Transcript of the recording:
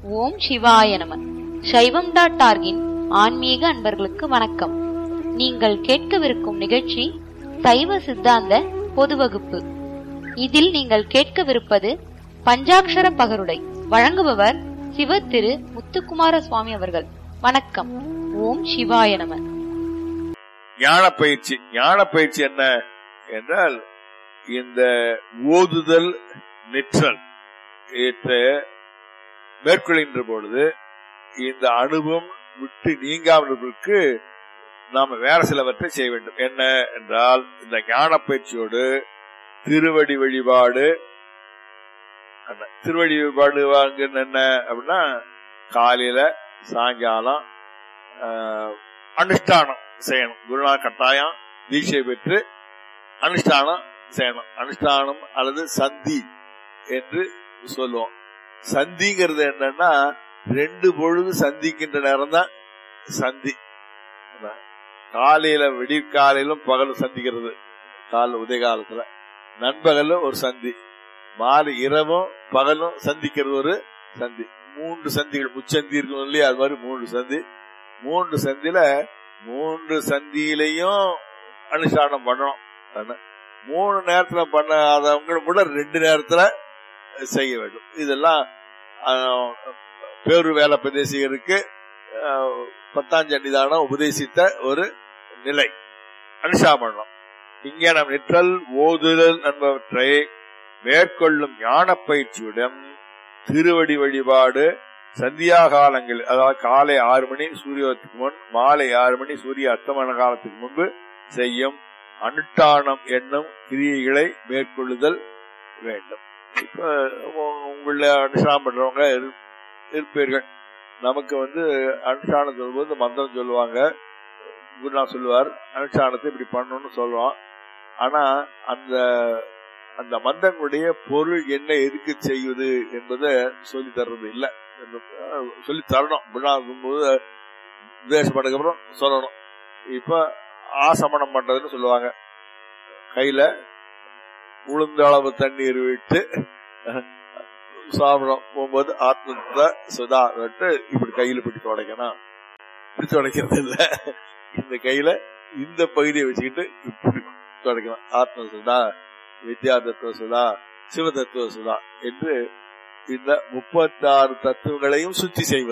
ஓம் சிவாய நம சைவம் டாட் டார்கின் ஆன்மீக அன்பர்களுக்கு வணக்கம் நீங்கள் கேட்கவிருக்கும் நிகழ்ச்சி சைவ சித்தாந்த பொது வகுப்பு இதில் நீங்கள் கேட்கவிருப்பது பஞ்சாக்ஷர பகருடை வழங்குபவர் சிவ திரு முத்துக்குமார சுவாமி அவர்கள் வணக்கம் ஓம் சிவாய நம ஞான பயிற்சி ஞான பயிற்சி என்ன என்றால் இந்த ஓதுதல் நிற்றல் ஏற்ற மேற்கொள்கின்ற பொழுது இந்த அனுபவம் விட்டு நீங்காமலுக்கு நாம வேற சிலவற்றை செய்ய வேண்டும் என்ன என்றால் இந்த ஞான பயிற்சியோடு திருவடி வழிபாடு அந்த திருவடி வழிபாடு வாங்குன்னு என்ன அப்படின்னா காலையில சாயங்காலம் ஆஹ், அனுஷ்டானம் செய்யணும் குருநாள் கட்டாயம் தீட்சை பெற்று அனுஷ்டானம் செய்யணும் அனுஷ்டானம் அல்லது சந்தி என்று சொல்லுவோம் சந்திங்கிறது என்னன்னா ரெண்டு பொழுது சந்திக்கின்ற நேரம் தான் சந்தி அதான். காலையில விடிற்காலையிலும் பகலும் சந்திக்கிறது கால உதய காலத்துல நண்பகலும் ஒரு சந்தி மாலை இரவும் பகலும் சந்திக்கிறது ஒரு சந்தி மூன்று சந்திகள் முச்சந்தி இருக்கும் இல்லையா அது மாதிரி மூன்று சந்தி மூன்று சந்தில மூன்று சந்தியிலையும் அனுஷ்டானம் பண்ணணும் ஆனா, மூணு நேரத்துல பண்ணாதவங்க கூட ரெண்டு நேரத்துல செய்ய வேண்டும் இதெல்லாம் ஆஹ், பேரு வேலை பிரதேசிகருக்கு ஆஹ், பத்தாம் சன்னிதானம் உபதேசித்த ஒரு நிலை அனுஷ்டானம் பண்ணணும் இங்கே நாம் நிற்றல் ஓதுதல் என்பவற்றை மேற்கொள்ளும் ஞான பயிற்சியுடன் திருவடி வழிபாடு சந்தியா காலங்கள் அதாவது காலை ஆறு மணி சூரியத்துக்கு முன் மாலை ஆறு மணி சூரிய அஸ்தமன காலத்துக்கு முன்பு செய்யும் அனுஷ்டானம் என்னும் கிரியைகளை மேற்கொள்ளுதல் வேண்டும் இப்ப உ- உங்கள அனுஷ்டானம் பண்றவங்க இரு- இருப்பீர்கள் நமக்கு வந்து அனுஷ்டானம் சொல்லும்போது மந்திரம் சொல்லுவாங்க குருநா சொல்லுவார் அனுஷ்டானத்தை இப்படி பண்ணணும்னு சொல்லுவான் ஆனா அந்த அந்த மந்திரங்களுடைய பொருள் என்ன எதுக்கு செய்வது என்பதை சொல்லி தர்றது இல்ல சொல்லி தரணும் குருநா போது உபதேசம் பண்ணதுக்கு அப்புறம் சொல்லணும் இப்ப ஆசமனம் பண்றதுன்னு சொல்லுவாங்க கையில உளுந்த அளவு தண்ணீர் விட்டு சாப்பிடும் போகும்போது ஆத்ம சுதா விட்டு இப்படி கையில பிடி துடைக்கணும் இப்படி துடைக்கிறது இல்ல இந்த கையில இந்த பகுதியை வச்சுக்கிட்டு இப்படி துடைக்கணும் ஆத்ம சுதா வித்யா தத்துவ சுதா சிவ தத்துவ சுதா என்று இந்த முப்பத்தாறு தத்துவங்களையும் சுத்தி செய்வது